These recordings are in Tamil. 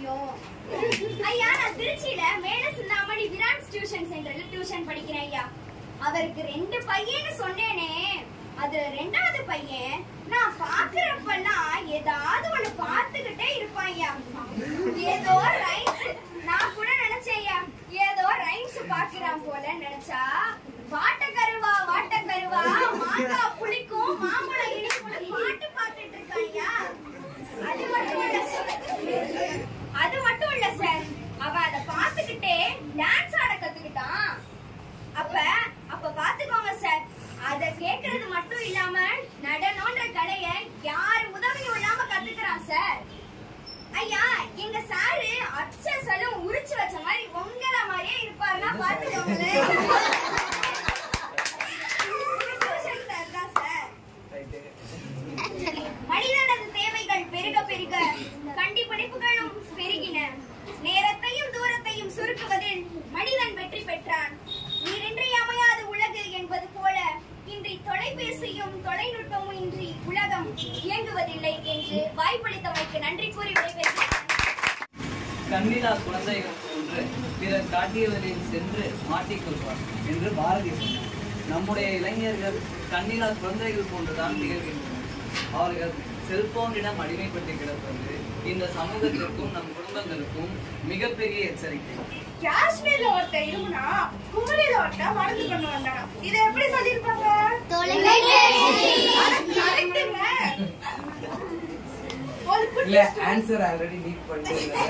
தெரியும் ஐயா நான் திருச்சியில மேல சிந்தாமணி விரான்ஸ் டியூஷன் சென்டர்ல டியூஷன் படிக்கிறேன் ஐயா அவருக்கு ரெண்டு பையன்னு சொன்னேனே அதுல ரெண்டாவது பையன் நான் பாக்குறப்பெல்லாம் ஏதாவது ஒண்ணு பார்த்துக்கிட்டே இருப்பான் ஐயா ஏதோ ரைம்ஸ் நான் கூட நினைச்சேன் ஐயா ஏதோ ரைம்ஸ் பாக்குறான் போல நினைச்சா வாட்டக்கருவா வாட்டக்கருவா மாங்கா புளிக்கும் மாம்பழம் இனிக்கும்னு பாட்டு பார்த்துட்டு இருக்கான் ஐயா அது மட்டும் இல்ல சார் அது மட்டும் இல்ல சார் அவன் அதை பார்த்துக்கிட்டே டான்ஸ் ஆட கத்துக்கிட்டான் அப்ப அப்ப பாத்துக்கோங்க சார் அத கேக்குறது மட்டும் இல்லாம நடனம்ன்ற கலைய யார் உதவியும் இல்லாம கத்துக்கிறான் சார் ஐயா எங்க சாரு அச்சசலும் உரிச்சு வச்ச மாதிரி உங்கள மாதிரியே இருப்பாருன்னா பாத்துக்கோங்களேன் டியூஷன் சார் தான் சார் மனிதனது தேவைகள் பெருக பெருக கண்டிப்படைப்புகளும் பெருகின நேரத்தையும் தூரத்தையும் சுருக்குவதில் மனிதன் வெற்றி பெற்றான் நீரின்றி அமையாது உலகு என்பது போல இன்றி தொலைபேசியும் தொலைநுட்பமும் இன்றி உலகம் இயங்குவதில்லை என்று வாய்ப்பளித்தமைக்கு நன்றி கூறி விடைபெறுகிறேன் கண்ணிலா குழந்தைகள் போன்று பிறர் காட்டியவரில் சென்று மாட்டிக்கொள்வார் என்று பாரதி சொன்னார் நம்முடைய இளைஞர்கள் கண்ணிலா குழந்தைகள் போன்றுதான் திகழ்கின்றனர் அவர்கள் செல்போனிடம் அடிமைப்பட்டு கிடப்பது இந்த சமூகத்திற்கும் நம் குடும்பங்களுக்கும் மிகப்பெரிய எச்சரிக்கை காஷ்மீர்ல ஒருத்தர் இருமுனா குமரியில ஒருத்தர் மருந்து கொண்டு வந்தாங்க இதை எப்படி சொல்லிருப்பாங்க கரெக்டுங்க ஒரு குட்டி இல்ல ஆன்சர் ஆல்ரெடி லீக் பண்ணிருக்கேன்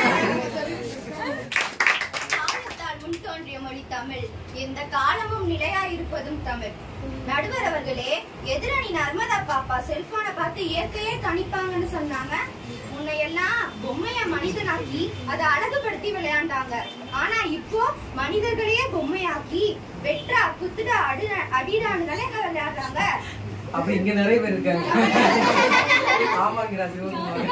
காலத்தால் முன் தோன்றிய மொழி தமிழ் எந்த காலமும் நிலையாயிருப்பதும் தமிழ் நடுவர் அவர்களே எதிரணி நர்மதா பாப்பா செல்போனை பார்த்து இயற்கையே கணிப்பாங்கன்னு சொன்னாங்க முன்னையெல்லாம் பொம்மைய மனிதனாக்கி அதை அழகுபடுத்தி விளையாண்டாங்க ஆனா இப்போ மனிதர்களையே பொம்மையாக்கி வெற்றா குத்துடா அடி அடிடான்னு தானே விளையாடுறாங்க அப்ப இங்க நிறைய பேர் இருக்காங்க ஆமாங்கடா சிவகுமார்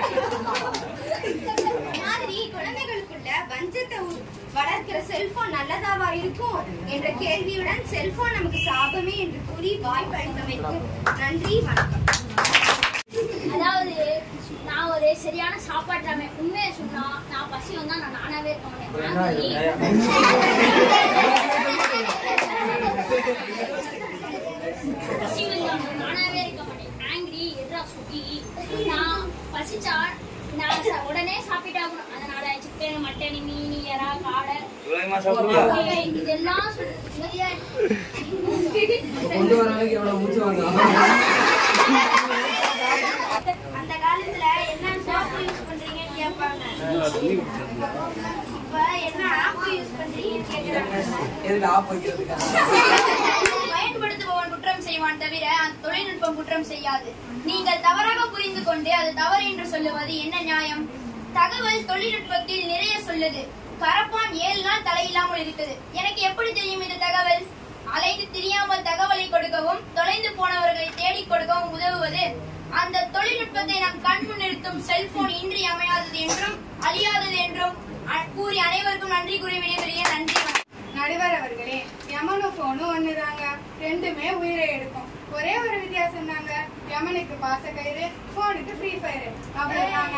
மாதிரி குழந்தைகளுக்குள்ள வஞ்சத்தை உ- வளர்க்கிற செல்போன் நல்லதாவா இருக்கும் என்ற கேள்வியுடன் செல்போன் நமக்கு சாபமே என்று கூறி வாய்ப்பு அளித்தமைக்கு நன்றி வணக்கம் அதாவது நான் ஒரு சரியான சாப்பாட்டாமே உண்மையை சொன்னா நான் பசி வந்தா நான் நானாவே இருக்க மாட்டேன் பசி வந்தா நான் நானாவே இருக்க மாட்டேன் ஆங்கிரி எட்ரா சுத்தி நான் பசிச்சா நான் ச- உடனே சாப்பிட்டாகணும் அதனால சிக்கன் மட்டன் மீன் எறா காடை முட்டை, இதெல்லாம் சொல்லு- கொண்டு வர அளவுக்கு எவ்வளவு மூச்சு வாங்க அந்த காலத்துல என்ன சோப்பு யூஸ் பண்றீங்கன்னு கேட்பாங்க இப்ப என்ன ஆப்பு யூஸ் பண்றீங்கன்னு கேக்குறாங்க எதுக்கு ஆப் வைக்கிறதுக்கா பயன்படுத்துபவன் குற்றம் செய்வான் தவிர அந்த தொழில்நுட்பம் குற்றம் செய்யாது நீங்கள் தவறாக புரிந்து கொண்டு அது தவறு என்று சொல்லுவது என்ன நியாயம் தகவல் தொழில்நுட்பத்தில் நிறைய சொல்லுது கரப்பான் ஏழு நாள் தலையில்லாமல் இருக்குது எனக்கு எப்படி தெரியும் இந்த தகவல் அலைந்து தெரியாமல் தகவலை கொடுக்கவும் தொலைந்து போனவர்களை தேடிக் கொடுக்கவும் உதவுவது அந்த தொழில்நுட்பத்தை நம் கண் முன் நிறுத்தும் செல்போன் இன்றியமையாதது என்றும் அழியாதது என்றும் அ- கூறி அனைவருக்கும் நன்றி கூறி விடைபெறுகிறேன் நன்றி வணக்கம். நடுவர் அவர்களே யமனு போனும் ஒண்ணுதாங்க ரெண்டுமே உயிரை எடுக்கும் ஒரே ஒரு வித்தியாசம் தாங்க யமனுக்கு பாச கயிறு போனுக்கு ஃப்ரீ ஃபயர் அவ்வளவுதாங்க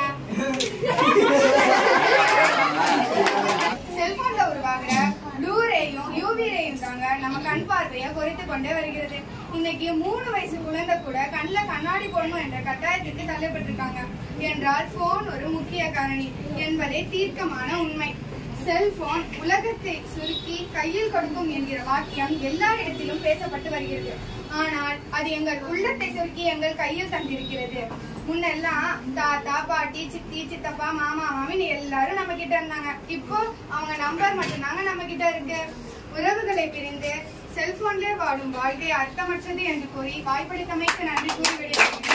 செல்போன்ல உருவாகிற ப்ளூரேயும் யூவி ரேயும் தாங்க நம்ம கண் பார்வையை குறைத்து கொண்டே வருகிறது இன்னைக்கு மூணு வயசு குழந்தை கூட கண்ணுல கண்ணாடி போடணும் என்ற கட்டாயத்திற்கு தள்ளப்பட்டிருக்காங்க என்றால் போன் ஒரு முக்கிய காரணி என்பதே தீர்க்கமான உண்மை செல்போன் உலகத்தை சுருக்கி கையில் கொடுக்கும் என்கிற வாக்கியம் எல்லா இடத்திலும் பேசப்பட்டு வருகிறது ஆனால் அது எங்கள் உள்ளத்தை சுருக்கி எங்கள் கையில் தந்திருக்கிறது முன்னெல்லாம் தாத்தா பாட்டி சித்தி சித்தப்பா மாமா மாமின்னு எல்லாரும் நம்ம கிட்ட இருந்தாங்க இப்போ அவங்க நம்பர் மட்டும்தாங்க நம்ம கிட்ட இருக்கு உறவுகளை பிரிந்து செல்போன்லே வாழும் வாழ்க்கை அர்த்தமற்றது என்று கூறி வாய்ப்பளித்தமைக்கு நன்றி கூறி விடுகிறேன்